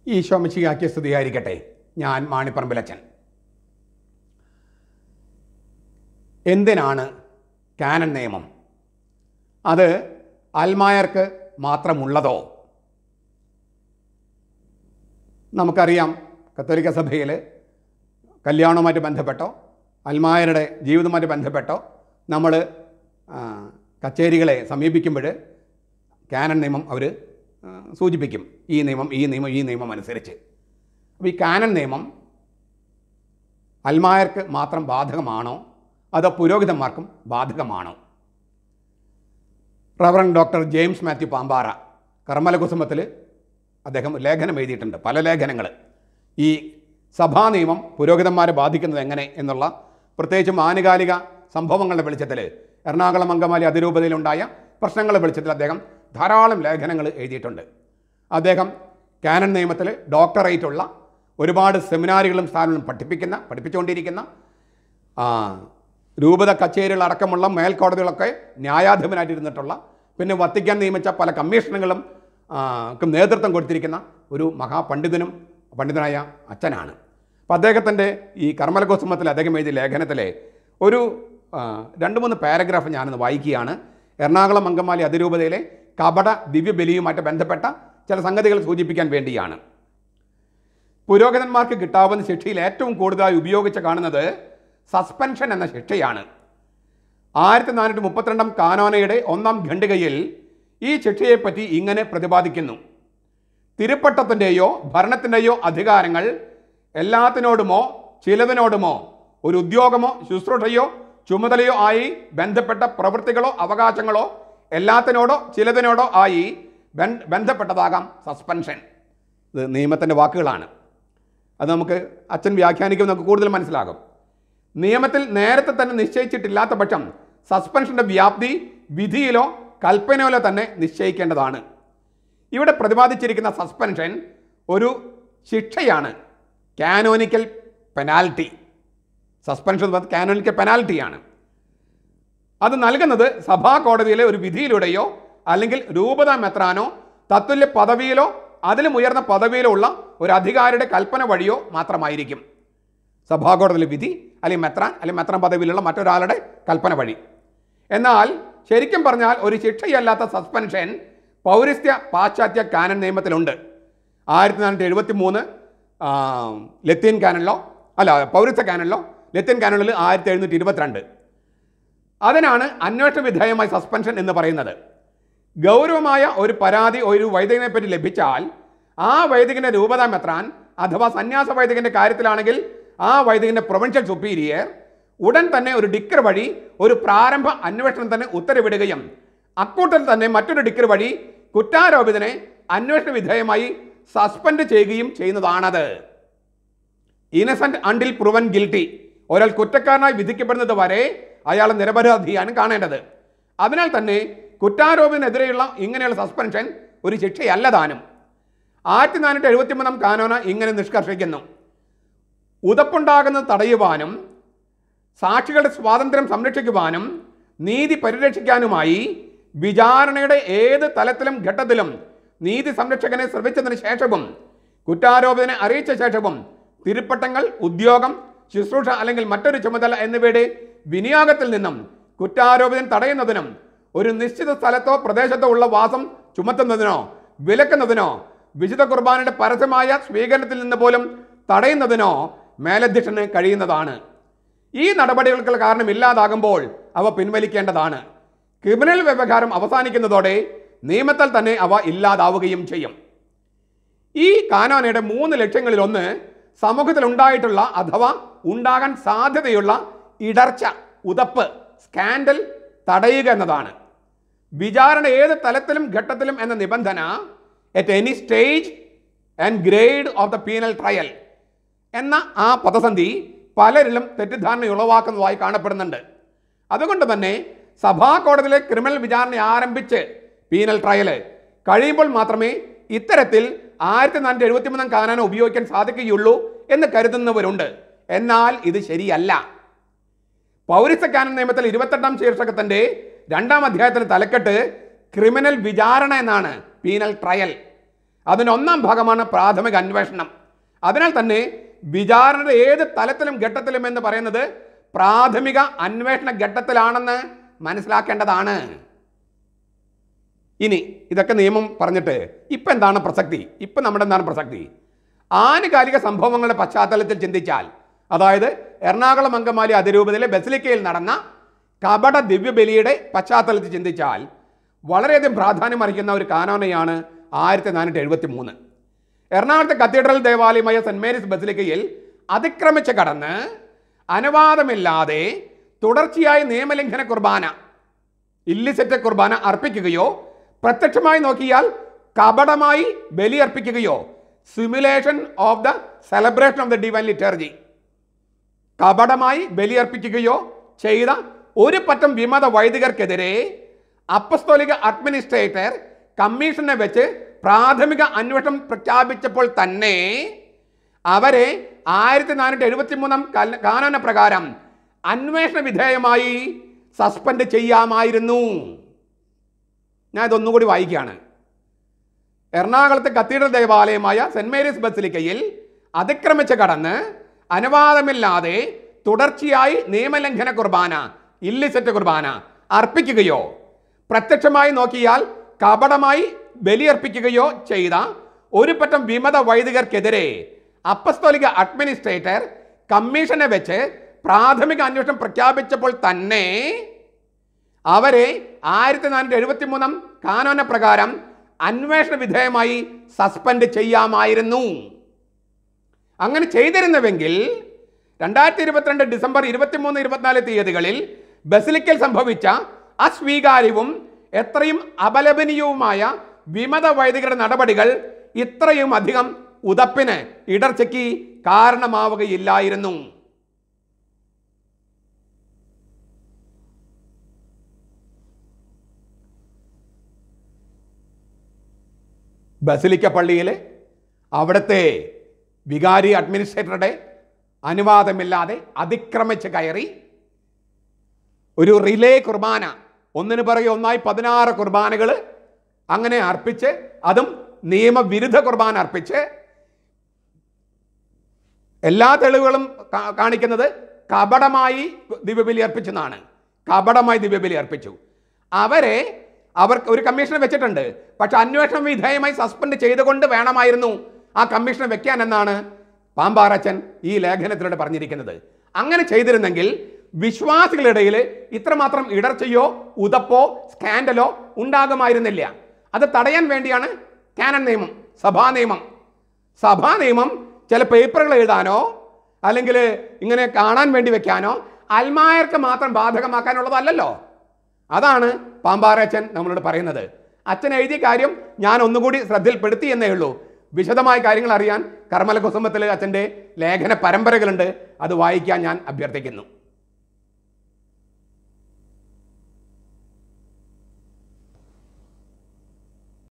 ഈശോ മിശിഹാക്കിയ സ്തുതിയായിരിക്കട്ടെ ഞാൻ മാണിപ്പറമ്പിലച്ചൻ എന്തിനാണ് കാനൻ നിയമം അത് അൽമായർക്ക് മാത്രമുള്ളതോ നമുക്കറിയാം കത്തോലിക്ക സഭയിൽ കല്യാണവുമായിട്ട് ബന്ധപ്പെട്ടോ അൽമായരുടെ ജീവിതവുമായിട്ട് ബന്ധപ്പെട്ടോ നമ്മൾ കച്ചേരികളെ സമീപിക്കുമ്പോൾ കാനൻ നിയമം അവർ സൂചിപ്പിക്കും ഈ നിയമം ഈ നിയമം ഈ നിയമം അനുസരിച്ച് അപ്പോൾ ഈ കാനൻ നിയമം അൽമായർക്ക് മാത്രം ബാധകമാണോ അതോ പുരോഹിതന്മാർക്കും ബാധകമാണോ reverend doctor James Mathew Pampara കർമ്മല കുസുമത്തിൽ അദ്ദേഹം ലേഖനം എഴുതിയിട്ടുണ്ട് പല ലേഖനങ്ങൾ ഈ സഭാ നിയമം പുരോഹിതന്മാരെ ബാധിക്കുന്നത് എങ്ങനെ എന്നുള്ള പ്രത്യേകിച്ചും ആനുകാലിക സംഭവങ്ങളുടെ വെളിച്ചത്തിൽ എറണാകുളം അങ്കമാലി അതിരൂപതയിലുണ്ടായ പ്രശ്നങ്ങളുടെ വെളിച്ചത്തിൽ അദ്ദേഹം ധാരാളം ലേഖനങ്ങൾ എഴുതിയിട്ടുണ്ട് അദ്ദേഹം കാനൻ നിയമത്തിൽ ഡോക്ടറേറ്റ് ഉള്ള ഒരുപാട് സെമിനാറുകളും സ്ഥാനങ്ങളും പഠിപ്പിക്കുന്ന പഠിപ്പിച്ചുകൊണ്ടിരിക്കുന്ന ആ, രൂപത കച്ചേരികൾ അടക്കമുള്ള മേൽക്കോടതികളൊക്കെ ന്യായാധിപനായിട്ടിരുന്നിട്ടുള്ള പിന്നെ വത്തിക്കാൻ നിയമിച്ച പല കമ്മീഷനുകളും ആ, ക്കും നേതൃത്വം കൊടുത്തിരിക്കുന്ന ഒരു മഹാപണ്ഡിതനും പണ്ഡിതനായ അച്ഛനാണ് അപ്പോൾ അദ്ദേഹത്തിൻ്റെ ഈ കർമ്മലകോസുമത്തിൽ അദ്ദേഹം എഴുതിയ ലേഖനത്തിലെ ഒരു ആ, രണ്ട് മൂന്ന് പാരഗ്രാഫ് ഞാനൊന്ന് വായിക്കുകയാണ് എറണാകുളം അങ്കമാലി അതിരൂപതയിലെ കപട ദിവ്യബലിയുമായിട്ട് ബന്ധപ്പെട്ട ചില സംഗതികൾ സൂചിപ്പിക്കാൻ വേണ്ടിയാണ് പുരോഹിതന്മാർക്ക് കിട്ടാവുന്ന ശിക്ഷയിൽ ഏറ്റവും കൂടുതലായി ഉപയോഗിച്ച് കാണുന്നത് സസ്പെൻഷൻ എന്ന ശിക്ഷയാണ് ആയിരത്തി നാനൂറ്റി മുപ്പത്തിരണ്ടാം കാനോനയുടെ ഒന്നാം ഖണ്ഡികയിൽ ഈ ശിക്ഷയെപ്പറ്റി ഇങ്ങനെ പ്രതിപാദിക്കുന്നു തിരുപ്പട്ടത്തിൻ്റെയോ ഭരണത്തിൻ്റെയോ അധികാരങ്ങൾ എല്ലാത്തിനോടുമോ ചിലതിനോടുമോ ഒരു ഉദ്യോഗമോ ശുശ്രൂഷയോ ചുമതലയോ ആയി ബന്ധപ്പെട്ട പ്രവൃത്തികളോ അവകാശങ്ങളോ എല്ലാത്തിനോടോ ചിലതിനോടോ ആയി ബൻ- ബന്ധപ്പെട്ടതാകാം സസ്പെൻഷൻ ഇത് നിയമത്തിൻ്റെ വാക്കുകളാണ് അത് നമുക്ക് അച്ഛൻ വ്യാഖ്യാനിക്കുമ്പോൾ നമുക്ക് കൂടുതൽ മനസ്സിലാകും നിയമത്തിൽ നേരത്തെ തന്നെ നിശ്ചയിച്ചിട്ടില്ലാത്ത പക്ഷം സസ്പെൻഷന്റെ വ്യാപ്തി വിധിയിലോ കൽപ്പനയിലോ തന്നെ നിശ്ചയിക്കേണ്ടതാണ് ഇവിടെ പ്രതിപാദിച്ചിരിക്കുന്ന സസ്പെൻഷൻ ഒരു ശിക്ഷയാണ് കാനോനിക്കൽ പെനാൽറ്റി സസ്പെൻഷൻ കാനോനിക്കൽ പെനാൽറ്റിയാണ് അത് നൽകുന്നത് സഭാ കോടതിയിലെ ഒരു വിധിയിലൂടെയോ അല്ലെങ്കിൽ രൂപത മെത്രാനോ തത്തുല്യ പദവിയിലോ അതിലും ഉയർന്ന പദവിയിലോ ഉള്ള ഒരു അധികാരിയുടെ കൽപ്പന വഴിയോ മാത്രമായിരിക്കും സഭാകോടതിയിലെ വിധി അല്ലെങ്കിൽ മെത്രാൻ അല്ലെങ്കിൽ മെത്രാൻ പദവിയിലുള്ള മറ്റൊരാളുടെ കൽപ്പന വഴി എന്നാൽ ശരിക്കും പറഞ്ഞാൽ ഒരു ശിക്ഷയല്ലാത്ത സസ്പെൻഷൻ പൗരസ്ത്യ പാശ്ചാത്യ കാനൻ നിയമത്തിലുണ്ട് ആയിരത്തി നാനൂറ്റി എഴുപത്തി മൂന്ന് ലത്തീൻ കാനനിലോ അല്ല പൗരസ്ത്യ കാനനിലോ ലത്തീൻ കാനണിൽ ആയിരത്തി എഴുന്നൂറ്റി ഇരുപത്തിരണ്ട് അതിനാണ് അന്വേഷണ വിധേയമായ സസ്പെൻഷൻ എന്ന് പറയുന്നത് ഗൗരവമായ ഒരു പരാതി ഒരു വൈദികനെ പറ്റി ലഭിച്ചാൽ ആ വൈദികന്റെ രൂപത മെത്രാൻ അഥവാ സന്യാസ വൈദികന്റെ കാര്യത്തിലാണെങ്കിൽ ആ വൈദികന്റെ പ്രൊവിൻഷ്യൽ സുപ്പീരിയർ ഉടൻ തന്നെ ഒരു ഡിക്കർ വഴി ഒരു പ്രാരംഭ അന്വേഷണം തന്നെ ഉത്തരവിടുകയും അക്കൂട്ടത്തിൽ തന്നെ മറ്റൊരു ഡിക്കർ വഴി കുറ്റാരോപിതനെ അന്വേഷണ വിധേയമായി സസ്പെൻഡ് ചെയ്യുകയും ചെയ്യുന്നതാണത് ഇന്നസെന്റ് അണ്ടിൽ പ്രൂവൻ ഗിൽറ്റി ഒരാൾ കുറ്റക്കാരനായി വിധിക്കപ്പെടുന്നത് വരെ അയാൾ നിരപരാധിയാണ് കാണേണ്ടത് അതിനാൽ തന്നെ കുറ്റാരോപണത്തിനെതിരെയുള്ള ഇങ്ങനെയുള്ള സസ്പെൻഷൻ ഒരു ശിക്ഷയല്ല താനും ആയിരത്തി നാനൂറ്റി എഴുപത്തി മൂന്നാം കാനോന ഇങ്ങനെ നിഷ്കർഷിക്കുന്നു ഉതപ്പുണ്ടാകുന്നത് തടയുവാനും സാക്ഷികളുടെ സ്വാതന്ത്ര്യം സംരക്ഷിക്കുവാനും നീതി പരിരക്ഷിക്കാനുമായി വിചാരണയുടെ ഏത് തലത്തിലും ഘട്ടത്തിലും നീതി സംരക്ഷകനെ ശ്രമിച്ചതിന് ശേഷവും കുറ്റാരോപണനെ അറിയിച്ച ശേഷവും തിരുപ്പട്ടങ്ങൾ ഉദ്യോഗം ശുശ്രൂഷ അല്ലെങ്കിൽ മറ്റൊരു ചുമതല എന്നിവയുടെ വിനിയോഗത്തിൽ നിന്നും കുറ്റാരോപണം തടയുന്നതിനും ഒരു നിശ്ചിത സ്ഥലത്തോ പ്രദേശത്തോ ഉള്ള വാസം ചുമത്തുന്നതിനോ വിലക്കുന്നതിനോ വിശുദ്ധ കുർബാനയുടെ പരസ്യമായ സ്വീകരണത്തിൽ നിന്ന് പോലും തടയുന്നതിനോ മേലധ്യക്ഷന് കഴിയുന്നതാണ് ഈ നടപടികൾക്ക് കാരണം ഇല്ലാതാകുമ്പോൾ അവ പിൻവലിക്കേണ്ടതാണ് ക്രിമിനൽ വ്യവഹാരം അവസാനിക്കുന്നതോടെ നിയമത്തിൽ തന്നെ അവ ഇല്ലാതാവുകയും ചെയ്യും ഈ കാനോനയുടെ മൂന്ന് ലക്ഷ്യങ്ങളിൽ ഒന്ന് സമൂഹത്തിൽ ഉണ്ടായിട്ടുള്ള അഥവാ ഉണ്ടാകാൻ സാധ്യതയുള്ള ഇടർച്ച ഉതപ്പ് സ്കാൻഡൽ തടയുക എന്നതാണ് വിചാരണ ഏത് തലത്തിലും ഘട്ടത്തിലും എന്ന നിബന്ധന at any stage and grade of the penal trial എന്ന ആ പദസന്ധി പലരിലും തെറ്റിദ്ധാരണ ഉളവാക്കുന്നതായി കാണപ്പെടുന്നുണ്ട് അതുകൊണ്ട് തന്നെ സഭാ കോടതിയിലെ ക്രിമിനൽ വിചാരണ ആരംഭിച്ച് പീനൽ ട്രയല് കഴിയുമ്പോൾ മാത്രമേ ഇത്തരത്തിൽ ആയിരത്തി നാനൂറ്റി എഴുപത്തി മൂന്നാം കാനന ഉപയോഗിക്കാൻ സാധിക്കുകയുള്ളൂ എന്ന് കരുതുന്നവരുണ്ട് എന്നാൽ ഇത് ശരിയല്ല പൗരസ്ത്യ കാനൻ നിയമത്തിൽ ഇരുപത്തെട്ടാം ശീർഷകത്തിന്റെ രണ്ടാം അധ്യായത്തിന് തലക്കെട്ട് ക്രിമിനൽ വിചാരണ എന്നാണ് പീനൽ ട്രയൽ അതിന് ഒന്നാം ഭാഗമാണ് പ്രാഥമിക അന്വേഷണം അതിനാൽ തന്നെ വിചാരണയുടെ ഏത് തലത്തിലും ഘട്ടത്തിലും എന്ന് പറയുന്നത് പ്രാഥമിക അന്വേഷണ ഘട്ടത്തിലാണെന്ന് മനസ്സിലാക്കേണ്ടതാണ് ഇനി ഇതൊക്കെ നിയമം പറഞ്ഞിട്ട് ഇപ്പം എന്താണ് പ്രസക്തി ഇപ്പം നമ്മുടെ എന്താണ് പ്രസക്തി ആനുകാലിക സംഭവങ്ങളുടെ പശ്ചാത്തലത്തിൽ ചിന്തിച്ചാൽ അതായത് എറണാകുളം അങ്കമാലി അതിരൂപതയിലെ ബസിലിക്കയിൽ നടന്ന കപട ദിവ്യബലിയുടെ പശ്ചാത്തലത്തിൽ ചിന്തിച്ചാൽ വളരെയധികം പ്രാധാന്യം അർഹിക്കുന്ന ഒരു കാനോനയാണ് ആയിരത്തി നാനൂറ്റി എഴുപത്തി മൂന്ന് എറണാകുളത്തെ കത്തീഡ്രൽ ദേവാലയമായ സെന്റ് മേരീസ് ബസിലിക്കയിൽ അതിക്രമിച്ച് കടന്ന് അനുവാദമില്ലാതെ തുടർച്ചയായി നിയമലംഘന കുർബാന ഇല്ലിസെറ്റ് കുർബാന അർപ്പിക്കുകയോ പ്രത്യക്ഷമായി നോക്കിയാൽ കപടമായി ബലിയർപ്പിക്കുകയോ simulation of the celebration of the divine liturgy കപടമായി ബലിയർപ്പിക്കുകയോ ചെയ്ത ഒരു പറ്റം വിമത വൈദികർക്കെതിരെ അപ്പസ്തോലിക അഡ്മിനിസ്ട്രേറ്റർ കമ്മീഷനെ വെച്ച് പ്രാഥമിക അന്വേഷണം പ്രഖ്യാപിച്ചപ്പോൾ തന്നെ അവരെ ആയിരത്തി നാനൂറ്റി എഴുപത്തി മൂന്നാം കാനന പ്രകാരം അന്വേഷണ വിധേയമായി സസ്പെൻഡ് ചെയ്യാമായിരുന്നു ഞാൻ ഇതൊന്നുകൂടി വായിക്കുകയാണ് എറണാകുളത്തെ കത്തീഡ്രൽ ദേവാലയമായ സെന്റ് മേരീസ് ബസിലിക്കയിൽ അതിക്രമിച്ച് കടന്ന് അനുവാദമില്ലാതെ തുടർച്ചയായി നിയമലംഘന കുർബാന ഇല്ലിസെറ്റ് കുർബാന അർപ്പിക്കുകയോ പ്രത്യക്ഷമായി നോക്കിയാൽ കപടമായി ബലിയർപ്പിക്കുകയോ ചെയ്ത ഒരു പറ്റം വിമത വൈദികർക്കെതിരെ അപ്പസ്തോലിക അഡ്മിനിസ്ട്രേറ്റർ കമ്മീഷനെ വെച്ച് പ്രാഥമിക അന്വേഷണം പ്രഖ്യാപിച്ചപ്പോൾ തന്നെ അവരെ ആയിരത്തി നാനൂറ്റി എഴുപത്തി മൂന്നാം കാനോന പ്രകാരം അന്വേഷണ വിധേയമായി സസ്പെൻഡ് ചെയ്യാമായിരുന്നു അങ്ങനെ ചെയ്തിരുന്നുവെങ്കിൽ രണ്ടായിരത്തി ഇരുപത്തിരണ്ട് ഡിസംബർ ഇരുപത്തിമൂന്ന് ഇരുപത്തിനാല് തീയതികളിൽ ബസിലിക്കൽ സംഭവിച്ച അസ്വീകാര്യവും എത്രയും അപലപനീയവുമായ വിമത വൈദികരുടെ നടപടികൾ ഇത്രയും അധികം ഉതപ്പിന് ഇടർച്ചയ്ക്ക് കാരണമാവുകയില്ലായിരുന്നു ബസിലിക്ക പള്ളിയിൽ അവിടുത്തെ വികാരി അഡ്മിനിസ്ട്രേറ്ററുടെ അനുവാദമില്ലാതെ അതിക്രമിച്ച് കയറി ഒരു റിലേ കുർബാന ഒന്നിന് പിറകെ ഒന്നായി പതിനാറ് കുർബാനകൾ അങ്ങനെ അർപ്പിച്ച് അതും നിയമവിരുദ്ധ കുർബാന അർപ്പിച്ച് എല്ലാ തെളിവുകളും കാ- കാണിക്കുന്നത് കപടമായി ദിവ്യബലി അർപ്പിച്ചെന്നാണ് കപടമായി ദിവ്യബലി അർപ്പിച്ചു അവരെ അവർക്ക് ഒരു കമ്മീഷനെ വെച്ചിട്ടുണ്ട് പക്ഷെ അന്വേഷണ വിധേയമായി സസ്പെൻഡ് ചെയ്തുകൊണ്ട് വേണമായിരുന്നു ആ കമ്മീഷനെ വെക്കാൻ എന്നാണ് പാമ്പാറച്ചൻ ഈ ലേഖനത്തിലൂടെ പറഞ്ഞിരിക്കുന്നത് അങ്ങനെ ചെയ്തിരുന്നെങ്കിൽ വിശ്വാസികളിടയിൽ ഇത്രമാത്രം ഇടർച്ചയോ ഉതപ്പോ സ്കാൻഡലോ ഉണ്ടാകുമായിരുന്നില്ല അത് തടയാൻ വേണ്ടിയാണ് കാനൻ നിയമം സഭാ നിയമം സഭാ നിയമം ചില പേപ്പറുകൾ എഴുതാനോ അല്ലെങ്കിൽ ഇങ്ങനെ കാണാൻ വേണ്ടി വെക്കാനോ അൽമായർക്ക് മാത്രം ബാധകമാക്കാനുള്ളതല്ലല്ലോ അതാണ് പാമ്പാറച്ചൻ നമ്മളോട് പറയുന്നത് അച്ഛൻ എഴുതിയ കാര്യം ഞാൻ ഒന്നുകൂടി ശ്രദ്ധയിൽപ്പെടുത്തി എന്നേ ഉള്ളൂ വിശദമായ കാര്യങ്ങൾ അറിയാൻ കർമ്മല കുസുമത്തിൽ അച്ഛൻ്റെ ലേഖന പരമ്പരകളുണ്ട് അത് വായിക്കാൻ ഞാൻ അഭ്യർത്ഥിക്കുന്നു